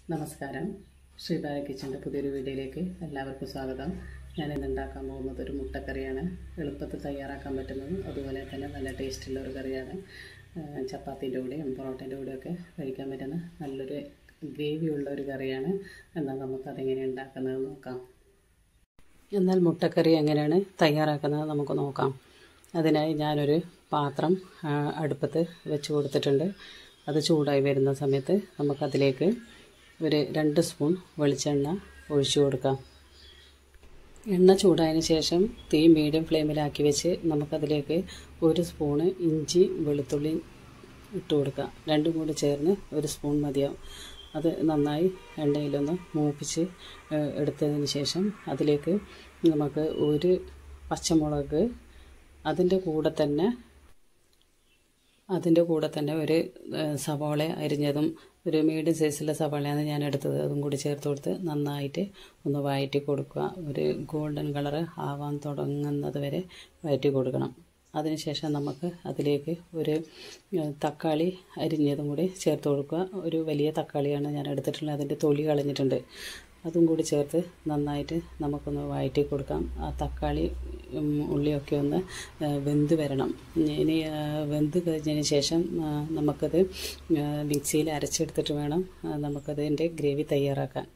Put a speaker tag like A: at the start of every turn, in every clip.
A: നമസ്കാരം ശ്രീബാല കിച്ചൻ്റെ പുതിയൊരു വീഡിയോയിലേക്ക് എല്ലാവർക്കും സ്വാഗതം ഞാൻ ഇന്ന് ഉണ്ടാക്കാൻ പോകുന്നത് ഒരു മുട്ടക്കറിയാണ് എളുപ്പത്തിൽ തയ്യാറാക്കാൻ പറ്റുന്നതും അതുപോലെ തന്നെ നല്ല ടേസ്റ്റുള്ള ഒരു കറിയാണ് ചപ്പാത്തിൻ്റെ കൂടെയും പൊറോട്ടേൻ്റെ കൂടെയൊക്കെ കഴിക്കാൻ പറ്റുന്ന നല്ലൊരു ഗ്രേവിയുള്ള ഒരു കറിയാണ് എന്നാൽ നമുക്ക് അതെങ്ങനെ ഉണ്ടാക്കുന്നത് നോക്കാം എന്നാൽ മുട്ടക്കറി എങ്ങനെയാണ് തയ്യാറാക്കുന്നത് നമുക്ക് നോക്കാം അതിനായി ഞാനൊരു പാത്രം ആ, അടുപ്പത്ത് വെച്ച് കൊടുത്തിട്ടുണ്ട് അത് ചൂടായി വരുന്ന സമയത്ത് നമുക്കതിലേക്ക് ഒരു രണ്ട് സ്പൂൺ വെളിച്ചെണ്ണ ഒഴിച്ചു കൊടുക്കാം എണ്ണ ചൂടായതിന് ശേഷം തീ മീഡിയം ഫ്ലെയിമിലാക്കി വെച്ച് നമുക്കതിലേക്ക് ഒരു സ്പൂണ് ഇഞ്ചി വെളുത്തുള്ളി ഇട്ട് കൊടുക്കാം രണ്ടും കൂടി ചേർന്ന് ഒരു സ്പൂൺ മതിയാവും അത് നന്നായി എണ്ണയിലൊന്ന് മൂപ്പിച്ച് ഏഹ്, എടുത്തതിന് ശേഷം അതിലേക്ക് നമുക്ക് ഒരു പച്ചമുളക് അതിൻ്റെ കൂടെ തന്നെ അതിൻ്റെ കൂടെ തന്നെ ഒരു ഏഹ്, സവാള അരിഞ്ഞതും ഒരു മീഡിയം സൈസിലെ സവാളയാണ് ഞാൻ എടുത്തത് അതും കൂടി ചേർത്ത് കൊടുത്ത് നന്നായിട്ട് ഒന്ന് വഴറ്റി കൊടുക്കുക ഒരു ഗോൾഡൻ കളറ് ആവാൻ തുടങ്ങുന്നത് വരെ വഴറ്റി കൊടുക്കണം അതിനുശേഷം നമുക്ക് അതിലേക്ക് ഒരു ഏഹ്, തക്കാളി അരിഞ്ഞതും കൂടി ചേർത്ത് കൊടുക്കുക ഒരു വലിയ തക്കാളിയാണ് ഞാൻ എടുത്തിട്ടുള്ളത് അതിൻ്റെ തൊലി കളഞ്ഞിട്ടുണ്ട് അതും കൂടി ചേർത്ത് നന്നായിട്ട് നമുക്കൊന്ന് വഴറ്റി കൊടുക്കാം ആ തക്കാളി ഉം, ഉള്ളിയൊക്കെ ഒന്ന് ആ, വെന്ത് വരണം ഇനി ആ, വെന്ത് കഴിഞ്ഞതിന് ശേഷം ആ, നമുക്കത് ആ, മിക്സിയിൽ അരച്ചെടുത്തിട്ട് വേണം ആ, നമുക്കതിൻ്റെ ഗ്രേവി തയ്യാറാക്കാൻ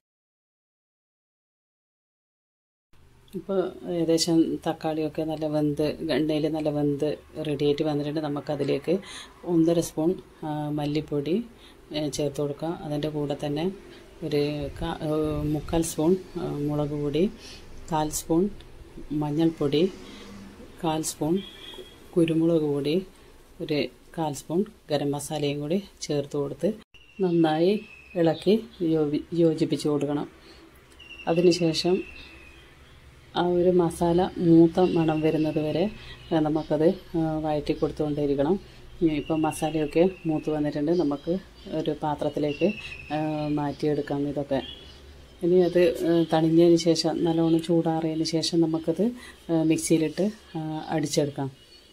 A: ഇപ്പോൾ ഏകദേശം തക്കാളിയൊക്കെ നല്ല വെന്ത് എണ്ണയിൽ നല്ല വെന്ത് റെഡിയായിട്ട് വന്നിട്ടുണ്ട് നമുക്കതിലേക്ക് ഒന്നര സ്പൂൺ ആ, മല്ലിപ്പൊടി ഏ, ചേർത്ത് കൊടുക്കാം അതിൻ്റെ കൂടെ തന്നെ ഒരു കാ- ഏ, മുക്കാൽ സ്പൂൺ ആ, മുളക് പൊടി കാൽ സ്പൂൺ മഞ്ഞൾപ്പൊടി കാൽ സ്പൂൺ കുരുമുളക് പൊടി ഒരു കാൽ സ്പൂൺ ഗരം മസാലയും കൂടി ചേർത്ത് കൊടുത്ത് നന്നായി ഇളക്കി യോജി യോജിപ്പിച്ച് കൊടുക്കണം അതിനുശേഷം ആ ഒരു മസാല മൂത്ത മണം വരുന്നത് വരെ ആ, നമുക്കത് ആ, വഴറ്റി കൊടുത്തുകൊണ്ടേയിരിക്കണം ഇപ്പം മസാലയൊക്കെ മൂത്ത് വന്നിട്ടുണ്ട് നമുക്ക് ഒരു പാത്രത്തിലേക്ക് ആ, മാറ്റിയെടുക്കാം ഇതൊക്കെ ഇനി അത് ആ, തണിഞ്ഞതിന് ശേഷം നല്ലോണം ചൂടാറിയതിന് ശേഷം നമുക്കത് ആ, മിക്സിയിലിട്ട് ആ, അടിച്ചെടുക്കാം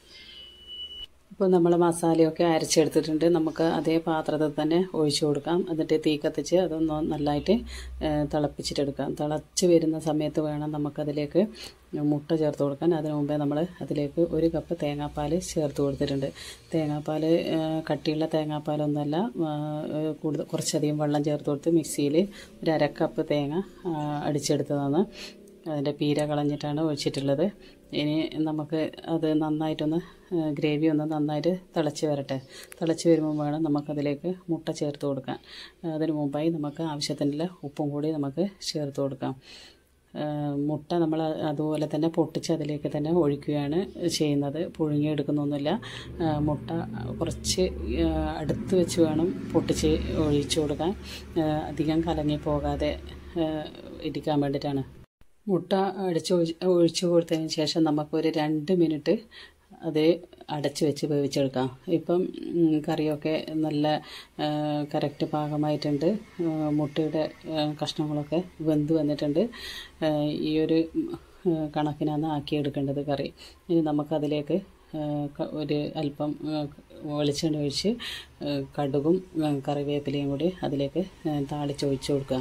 A: ഇപ്പോൾ നമ്മൾ മസാലയൊക്കെ അരച്ചെടുത്തിട്ടുണ്ട് നമുക്ക് അതേ പാത്രത്തിൽ തന്നെ ഒഴിച്ചു കൊടുക്കാം എന്നിട്ട് തീ കത്തിച്ച് അതൊന്ന് നല്ലതായിട്ട് ഏഹ്, തിളപ്പിച്ചിട്ടെടുക്കാം തിളച്ച് വരുന്ന സമയത്ത് വേണം നമുക്കതിലേക്ക് മുട്ട ചേർത്ത് കൊടുക്കാൻ അതിനു മുമ്പേ നമ്മൾ അതിലേക്ക് ഒരു കപ്പ് തേങ്ങാപ്പാൽ ചേർത്ത് കൊടുത്തിട്ടുണ്ട് തേങ്ങാപ്പാൽ ഏഹ്, കട്ടിയുള്ള തേങ്ങാപ്പാലൊന്നുമല്ല ഏഹ്, കൂടുതൽ കുറച്ചധികം വെള്ളം ചേർത്ത് കൊടുത്ത് മിക്സിയിൽ ഒരു അര കപ്പ് തേങ്ങ ആ, അടിച്ചെടുത്തതാണ് അതിൻ്റെ പീര കളഞ്ഞിട്ടാണ് ഒഴിച്ചിട്ടുള്ളത് ഇനി നമുക്ക് അത് നന്നായിട്ടൊന്ന് ആ, ഗ്രേവി ഒന്ന് നന്നായിട്ട് തിളച്ച് വരട്ടെ തിളച്ച് വരുമ്പോൾ വേണം നമുക്കതിലേക്ക് മുട്ട ചേർത്ത് കൊടുക്കാൻ അതിന് മുമ്പായി നമുക്ക് ആവശ്യത്തിനുള്ള ഉപ്പും കൂടി നമുക്ക് ചേർത്ത് കൊടുക്കാം ആ, മുട്ട നമ്മൾ അതുപോലെ തന്നെ പൊട്ടിച്ച് അതിലേക്ക് തന്നെ ഒഴിക്കുകയാണ് ചെയ്യുന്നത് പുഴുങ്ങിയെടുക്കുന്നൊന്നുമില്ല ആ, മുട്ട കുറച്ച് ആ, അടുത്ത് വെച്ച് വേണം പൊട്ടിച്ച് ഒഴിച്ചു കൊടുക്കാൻ ആ, അധികം കലങ്ങി പോകാതെ ആ, ഇരിക്കാൻ വേണ്ടിയിട്ടാണ് മുട്ട അടിച്ച് ഒഴിച്ച് ഒഴിച്ച് കൊടുത്തതിന് ശേഷം നമുക്കൊരു രണ്ട് മിനിറ്റ് അത് അടച്ച് വെച്ച് വേവിച്ചെടുക്കാം ഇപ്പം ഉം, കറിയൊക്കെ നല്ല കറക്റ്റ് പാകമായിട്ടുണ്ട് ആ, മുട്ടയുടെ ആ, കഷ്ണങ്ങളൊക്കെ വെന്ത് വന്നിട്ടുണ്ട് ആ, ഈ ഒരു ആ, കണക്കിനാണ് ആക്കിയെടുക്കേണ്ടത് കറി ഇനി നമുക്കതിലേക്ക് ആ, ക- ഒരു അല്പം ആ, വെളിച്ചെണ്ണ ഒഴിച്ച് ആ, കടുകും ആ, കറിവേപ്പിലയും കൂടി അതിലേക്ക് ആ, താളിച്ചൊഴിച്ച് കൊടുക്കുക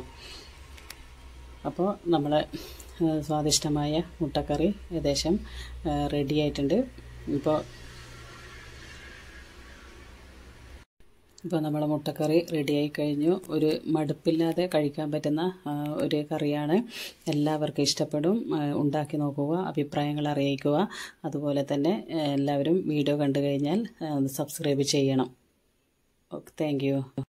A: അപ്പോൾ നമ്മൾ സ്വാദിഷ്ടമായ മുട്ടക്കറി ഏകദേശം റെഡി ആയിട്ടുണ്ട് ഇപ്പോൾ ഇപ്പോൾ നമ്മൾ മുട്ടക്കറി റെഡിയായി കഴിഞ്ഞു ഒരു മടുപ്പില്ലാതെ കഴിക്കാൻ പറ്റുന്ന ആ, ഒരു കറിയാണ് എല്ലാവർക്കും ഇഷ്ടപ്പെടും ആ, ഉണ്ടാക്കി നോക്കുക അഭിപ്രായങ്ങൾ അറിയിക്കുക അതുപോലെ തന്നെ ആ, എല്ലാവരും വീഡിയോ കണ്ടു കഴിഞ്ഞാൽ സബ്സ്ക്രൈബ് ചെയ്യണം ഓക്കെ താങ്ക് യു